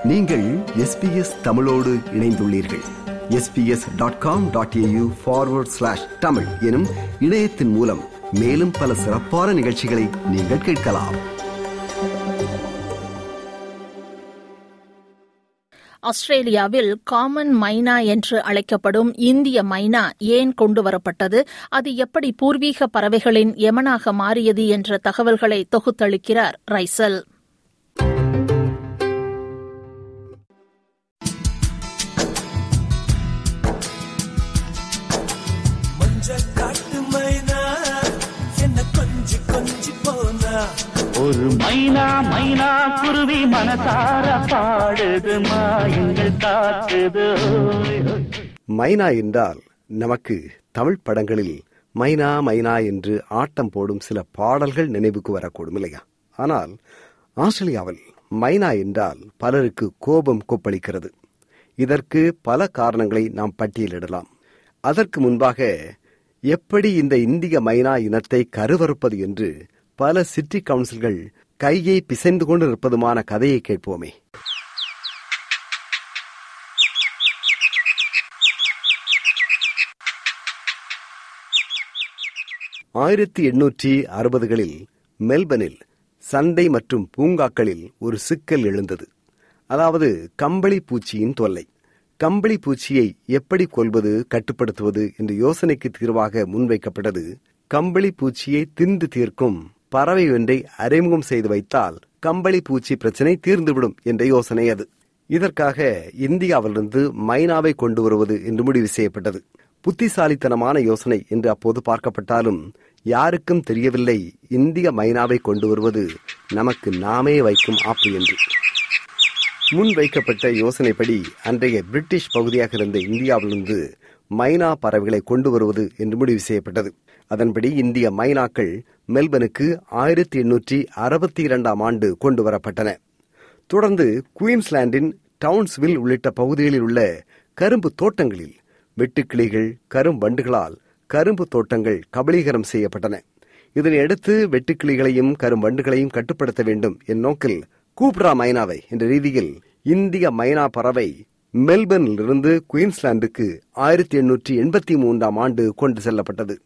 நீங்கள் எஸ்பிஎஸ் தமிழோடு இணைந்துள்ளீர்கள் SBS dot com dot AU forward slash Tamil எனும் இணையத்தின் மூலம் மேலும் பல சிறப்பான நிகழ்ச்சிகளை நீங்கள் கேட்கலாம் ஆஸ்திரேலியாவில் காமன் மைனா என்று அழைக்கப்படும் இந்திய மைனா ஏன் கொண்டுவரப்பட்டது அது எப்படி பூர்வீக பறவைகளின் எமனாக மாறியது என்ற தகவல்களை தொகுத்தளிக்கிறார் ரைசல் காட்டு மைனா என்ன கொஞ்சி கொஞ்சி போனா ஒரு மைனா மைனா குருவி மனசார பாடுது மாயங்கள் காத்துது ஓய், ஓய். மைனா என்றால் நமக்கு தமிழ் படங்களில் மைனா மைனா என்று ஆட்டம் போடும் சில பாடல்கள் நினைவுக்கு வரக்கூடும் இல்லையா ஆனால் ஆஸ்திரேலியாவில் மைனா என்றால் பலருக்கு கோபம் கொப்பளிக்கிறது இதற்கு பல காரணங்களை நாம் பட்டியலிடலாம் அதற்கு முன்பாக எப்படி இந்த இந்திய மைனா இனத்தை கருவறுப்பது என்று பல சிட்டி கவுன்சில்கள் கையை பிசைந்து கொண்டு இருப்பதுமான கதையை கேட்போமே ஆயிரத்தி எண்ணூற்றி அறுபதுகளில் மெல்பனில் சந்தை மற்றும் பூங்காக்களில் ஒரு சிக்கல் எழுந்தது அதாவது கம்பளி பூச்சியின் தொல்லை கம்பளி பூச்சியை எப்படி கொல்வது கட்டுப்படுத்துவது என்ற யோசனைக்கு தீர்வாக முன்வைக்கப்பட்டது கம்பளி பூச்சியை தின்று தீர்க்கும் பறவை ஒன்றை அறிமுகம் செய்து வைத்தால் கம்பளி பூச்சி பிரச்சனை தீர்ந்துவிடும் என்ற யோசனை அது இதற்காக இந்தியாவிலிருந்து மைனாவை கொண்டு வருவது என்று முடிவு செய்யப்பட்டது புத்திசாலித்தனமான யோசனை என்று அப்போது பார்க்கப்பட்டாலும் யாருக்கும் தெரியவில்லை இந்திய மைனாவை கொண்டு வருவது நமக்கு நாமே வைக்கும் ஆப்பு என்று முன் வைக்கப்பட்ட யோசனைப்படி அன்றைய பிரிட்டிஷ் பகுதியாக இருந்த இந்தியாவிலிருந்து மைனா பறவைகளை கொண்டு வருவது என்று முடிவு செய்யப்பட்டது அதன்படி இந்திய மைனாக்கள் மெல்பனுக்கு ஆயிரத்தி எண்ணூற்றி அறுபத்தி இரண்டாம் ஆண்டு கொண்டு வரப்பட்டன தொடர்ந்து குயின்ஸ்லாண்டின் டவுன்ஸ்வில் உள்ளிட்ட பகுதிகளில் உள்ள கரும்பு தோட்டங்களில் வெட்டுக்கிளிகள் கரும்பண்டுகளால் கரும்பு தோட்டங்கள் கபலீகரம் செய்யப்பட்டன இதனையடுத்து வெட்டுக்கிளிகளையும் கரும்பண்டுகளையும் கட்டுப்படுத்த வேண்டும் என் நோக்கில் கூப்ரா மைனாவை என்ற ரீதியில் இந்திய மைனா பறவை மெல்பர்னில் இருந்து குயின்ஸ்லாந்துக்கு ஆயிரத்தி எண்ணூற்றி எண்பத்தி மூன்றாம் ஆண்டு கொண்டு செல்லப்பட்டது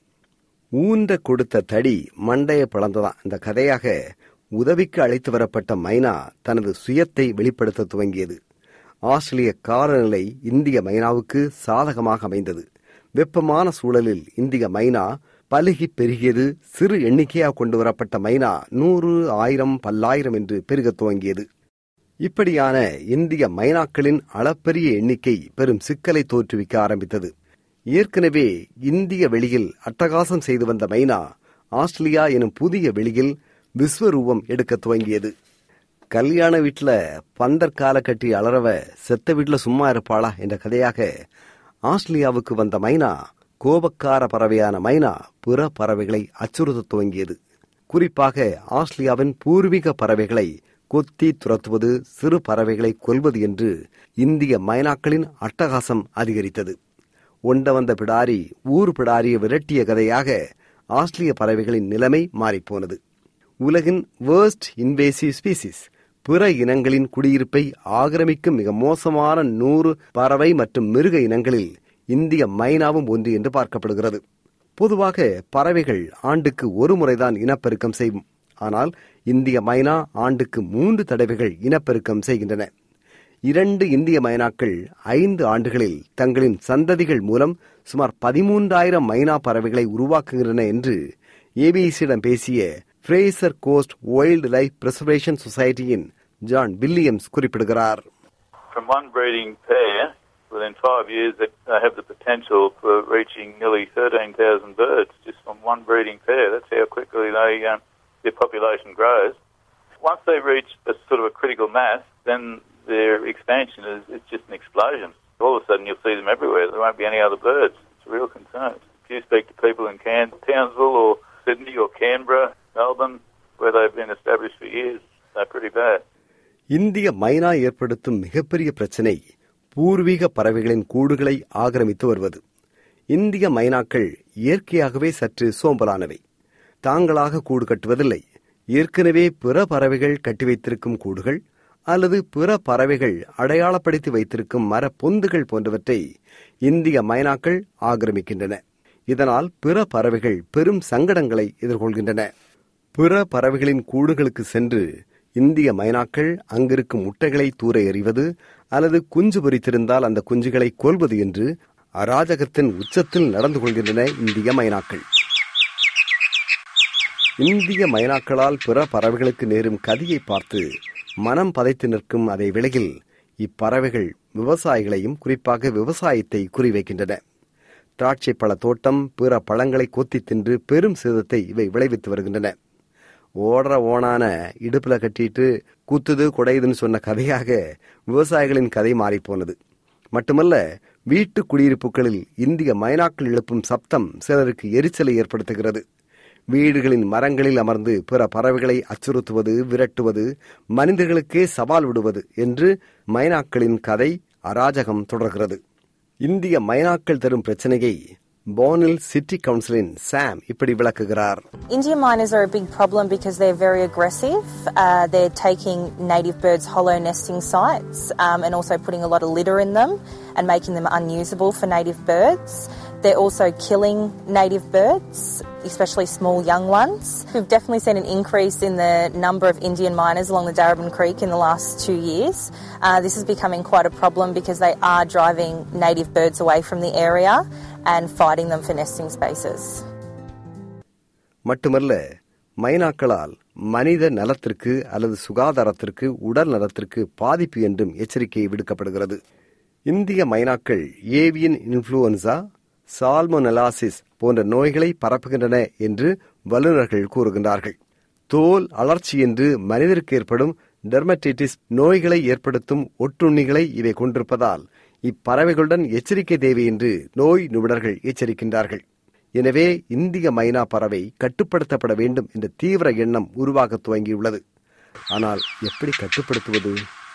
ஊன்ற கொடுத்த தடி மண்டைய பிளந்ததான் இந்த கதையாக உதவிக்கு அழைத்து வரப்பட்ட மைனா தனது சுயத்தை வெளிப்படுத்த துவங்கியது ஆஸ்திரேலிய காலநிலை இந்திய மைனாவுக்கு சாதகமாக அமைந்தது வெப்பமான சூழலில் இந்திய மைனா பலுகி பெருகியது சிறு எண்ணிக்கையாக கொண்டு வரப்பட்ட மைனா நூறு ஆயிரம் பல்லாயிரம் என்று பெருகத் துவங்கியது இப்படியான இந்திய மைனாக்களின் அளப்பரிய எண்ணிக்கை பெரும் சிக்கலை தோற்றுவிக்க ஆரம்பித்தது ஏற்கனவே இந்திய வெளியில் அட்டகாசம் செய்து வந்த மைனா ஆஸ்திரேலியா எனும் புதிய வெளியில் விஸ்வரூபம் எடுக்க துவங்கியது கல்யாண வீட்டுல பந்தர் கால கட்டி அலறவ செத்த வீட்டுல சும்மா இருப்பாளா என்ற கதையாக ஆஸ்திரேலியாவுக்கு வந்த மைனா கோபக்கார பறவையான மைனா பிற பறவைகளை அச்சுறுத்த துவங்கியது குறிப்பாக ஆஸ்திரேலியாவின் பூர்வீக பறவைகளை கொத்தி துரத்துவது சிறு பறவைகளை கொல்வது என்று இந்திய மைனாக்களின் அட்டகாசம் அதிகரித்தது ஒண்ட வந்த பிடாரி ஊர் பிடாரியை விரட்டிய கதையாக ஆஸ்திரேலிய பறவைகளின் நிலைமை மாறிப்போனது உலகின் வேர்ஸ்ட் இன்வேசிவ் ஸ்பீசிஸ் பிற இனங்களின் குடியிருப்பை ஆக்கிரமிக்கும் மிக மோசமான நூறு பறவை மற்றும் மிருக இனங்களில் இந்திய மைனாவும் ஒன்று என்று பார்க்கப்படுகிறது பொதுவாக பறவைகள் ஆண்டுக்கு ஒரு முறைதான் இனப்பெருக்கம் செய்யும் ஆனால் இந்திய மைனா ஆண்டுக்கு மூன்று தடவைகள் இனப்பெருக்கம் செய்கின்றன இரண்டு இந்திய மைனாக்கள் ஐந்து ஆண்டுகளில் தங்களின் சந்ததிகள் மூலம் சுமார் பதிமூன்றாயிரம் மைனா பறவைகளை உருவாக்குகின்றன என்று ஏபிசியிடம் பேசிய Fraser Coast wildlife preservation சொசைட்டியின் ஜான் வில்லியம்ஸ் குறிப்பிடுகிறார் From one breeding pair, within five years, they they have the potential for reaching nearly 13,000 birds just from one breeding pair. That's how quickly they um, their population grows. Once they reach a sort of a critical mass, then their expansion is it's just an explosion. All of a sudden, you'll see them everywhere. There won't be any other birds. It's a real concern. If you speak to people in Can- Townsville or Sydney or Canberra, Melbourne, where they've been established for years, they're pretty bad. இந்திய மைனா ஏற்படுத்தும் மிகப்பெரிய பிரச்சனை பூர்வீக பறவைகளின் கூடுகளை ஆக்கிரமித்து வருவது இந்திய மைனாக்கள் இயற்கையாகவே சற்று சோம்பலானவை தாங்களாக கூடு கட்டுவதில்லை ஏற்கனவே பிற பறவைகள் கட்டி வைத்திருக்கும் கூடுகள் அல்லது பிற பறவைகள் அடையாளப்படுத்தி வைத்திருக்கும் மர பொந்துகள் போன்றவற்றை இந்திய மைனாக்கள் ஆக்கிரமிக்கின்றன இதனால் பிற பறவைகள் பெரும் சங்கடங்களை எதிர்கொள்கின்றன பிற பறவைகளின் கூடுகளுக்கு சென்று இந்திய மைனாக்கள் அங்கிருக்கும் முட்டைகளை தூர எறிவது அல்லது குஞ்சு பொரித்திருந்தால் அந்த குஞ்சுகளை கொல்வது என்று அராஜகத்தின் உச்சத்தில் நடந்து கொள்கின்றன இந்திய மைனாக்கள் இந்திய மைனாக்களால் பிற பறவைகளுக்கு நேரும் கதியை பார்த்து மனம் பதைத்து நிற்கும் அதே வேளையில் இப்பறவைகள் விவசாயிகளையும் குறிப்பாக விவசாயத்தை குறிவைக்கின்றன திராட்சை பழ தோட்டம் பிற பழங்களை கொத்தி தின்று பெரும் சேதத்தை இவை விளைவித்து வருகின்றன ஓடுற ஓனான இடுப்புல கட்டிட்டு குத்துது குடையுதுன்னு சொன்ன கதையாக விவசாயிகளின் கதை மாறிப்போனது மட்டுமல்ல வீட்டு குடியிருப்புகளில் இந்திய மைனாக்கள் எழுப்பும் சப்தம் சிலருக்கு எரிச்சலை ஏற்படுத்துகிறது வீடுகளின் மரங்களில் அமர்ந்து பிற பறவைகளை அச்சுறுத்துவது விரட்டுவது மனிதர்களுக்கே சவால் விடுவது என்று மைனாக்களின் கதை அராஜகம் தொடர்கிறது இந்திய மைனாக்கள் தரும் பிரச்சனையை போனில் சிட்டி கவுன்சிலின் சாம் இப்படி விளக்குகிறார் Indian miners are a big problem because they're very aggressive. Uh, they're taking native birds' hollow nesting sites um, and also putting a lot of litter in them and making them unusable for native birds. They're also killing native birds, especially small young ones. We've definitely seen an increase in the number of Indian miners along the Darabin Creek in the last two years. Uh, this is becoming quite a problem because they are driving native birds away from the area and fighting them for nesting spaces. மட்டுமல்ல மைனாக்களால் மனித நலத்திற்கு அல்லது சுகாதாரத்திற்கு உடல் நலத்திற்கு பாதிப்பு என்றும் எச்சரிக்கை விடுக்கப்படுகிறது இந்திய மைனாக்கள் ஏவியன் இன்ஃபுளுன்சா சால்மோனலாசிஸ் போன்ற நோய்களை பரப்புகின்றன என்று வல்லுநர்கள் கூறுகின்றார்கள் தோல் அலர்ச்சி என்று மனிதருக்கு ஏற்படும் டெர்மடைட்டிஸ் நோய்களை ஏற்படுத்தும் ஒட்டுண்ணிகளை இவை கொண்டிருப்பதால் இப்பறவைகளுடன் எச்சரிக்கை தேவை என்று நோய் நிபுணர்கள் எச்சரிக்கின்றார்கள் எனவே இந்திய மைனா பறவை கட்டுப்படுத்தப்பட வேண்டும் என்ற தீவிர எண்ணம் உருவாக துவங்கியுள்ளது ஆனால் எப்படி கட்டுப்படுத்துவது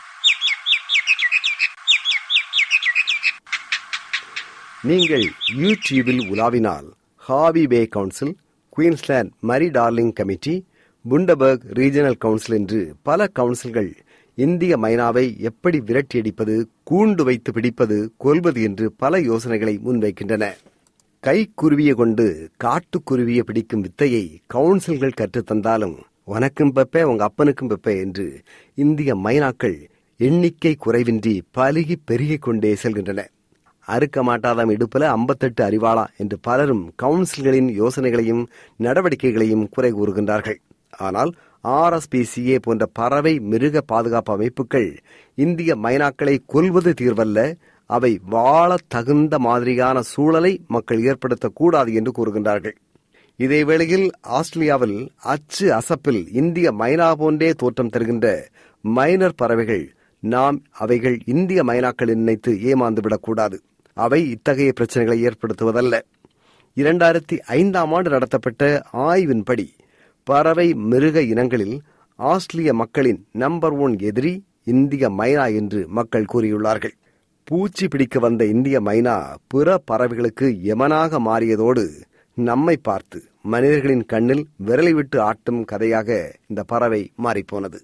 நீங்கள் யூடியூபில் உலாவினால் Hervey Bay council Queensland Murray Darling committee Bundaberg regional council என்று பல கவுன்சில்கள் இந்திய மைனாவை எப்படி விரட்டியடிப்பது கூண்டு வைத்து பிடிப்பது கொல்வது என்று பல யோசனைகளை முன்வைக்கின்றன கைக்குருவியை கொண்டு காட்டுக்குருவியை பிடிக்கும் வித்தையை கவுன்சில்கள் கற்றுத்தந்தாலும் உனக்கும் பெப்பே உங்க அப்பனுக்கும் பெப்பே என்று இந்திய மைனாக்கள் எண்ணிக்கை குறைவின்றி பலுகி பெருகிக் கொண்டே செல்கின்றன அறுக்க மாட்டாதாம் இடுப்புல ஐம்பத்தெட்டு அறிவாளா என்று பலரும் கவுன்சில்களின் யோசனைகளையும் நடவடிக்கைகளையும் குறை கூறுகின்றார்கள் ஆனால் ஆர்எஸ்பிசிஏ போன்ற பறவை மிருக பாதுகாப்பு அமைப்புகள் இந்திய மைனாக்களை கொல்வது தீர்வல்ல அவை வாழ தகுந்த மாதிரியான சூழலை மக்கள் ஏற்படுத்தக்கூடாது என்று கூறுகின்றார்கள் இதே வேளையில் ஆஸ்திரேலியாவில் அச்சு அசப்பில் இந்திய மைனா போன்றே தோற்றம் தருகின்ற மைனர் பறவைகள் நாம் அவைகள் இந்திய மைனாக்கள் நினைத்து ஏமாந்து விடக்கூடாது அவை இத்தகைய பிரச்சனைகளை ஏற்படுத்துவதல்ல இரண்டாயிரத்தி ஐந்தாம் ஆண்டு நடத்தப்பட்ட ஆய்வின்படி பறவை மிருக இனங்களில் ஆஸ்திரேலிய மக்களின் நம்பர் ஒன் எதிரி இந்திய மைனா என்று மக்கள் கூறியுள்ளார்கள் பூச்சி பிடிக்க வந்த இந்திய மைனா பிற பறவைகளுக்கு யமனாக மாறியதோடு நம்மை பார்த்து மனிதர்களின் கண்ணில் விரலை விட்டு ஆட்டும் கதையாக இந்த பறவை மாறிப்போனது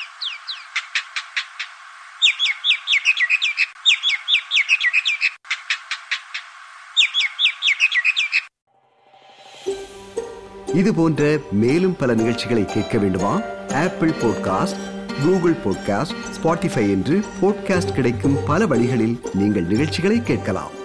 இது போன்ற மேலும் பல நிகழ்ச்சிகளை கேட்க வேண்டுமா Apple podcast Google podcast Spotify என்று பாட்காஸ்ட் கிடைக்கும் பல வழிகளில் நீங்கள் நிகழ்ச்சிகளை கேட்கலாம்